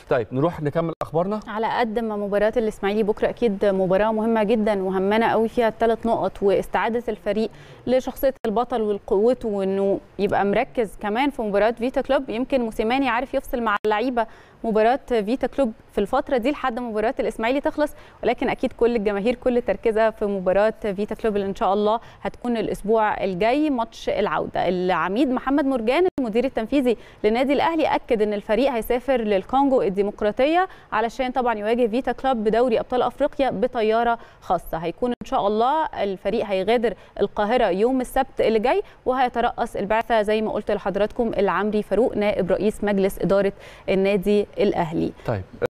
طيب نروح نكمل اخبارنا على قد ما مباراه الاسماعيلي بكره اكيد مباراه مهمه جدا وهمنا قوي فيها الثلاث نقط واستعاده الفريق لشخصيه البطل وقوته وانه يبقى مركز كمان في مباراه فيتا كلوب يمكن موسيماني عارف يفصل مع اللعيبه مباراه فيتا كلوب في الفتره دي لحد مباراه الاسماعيلي تخلص ولكن اكيد كل الجماهير كل تركيزها في مباراه فيتا كلوب اللي ان شاء الله هتكون الاسبوع الجاي ماتش العوده العميد محمد مرجان المدير التنفيذي للنادي الاهلي اكد ان الفريق هيسافر للكونغو الديمقراطيه علشان طبعا يواجه فيتا كلوب بدوري ابطال افريقيا بطياره خاصه هيكون ان شاء الله الفريق هيغادر القاهره يوم السبت اللي جاي وهيترأس البعثه زي ما قلت لحضراتكم العمري فاروق نائب رئيس مجلس اداره النادي الاهلي طيب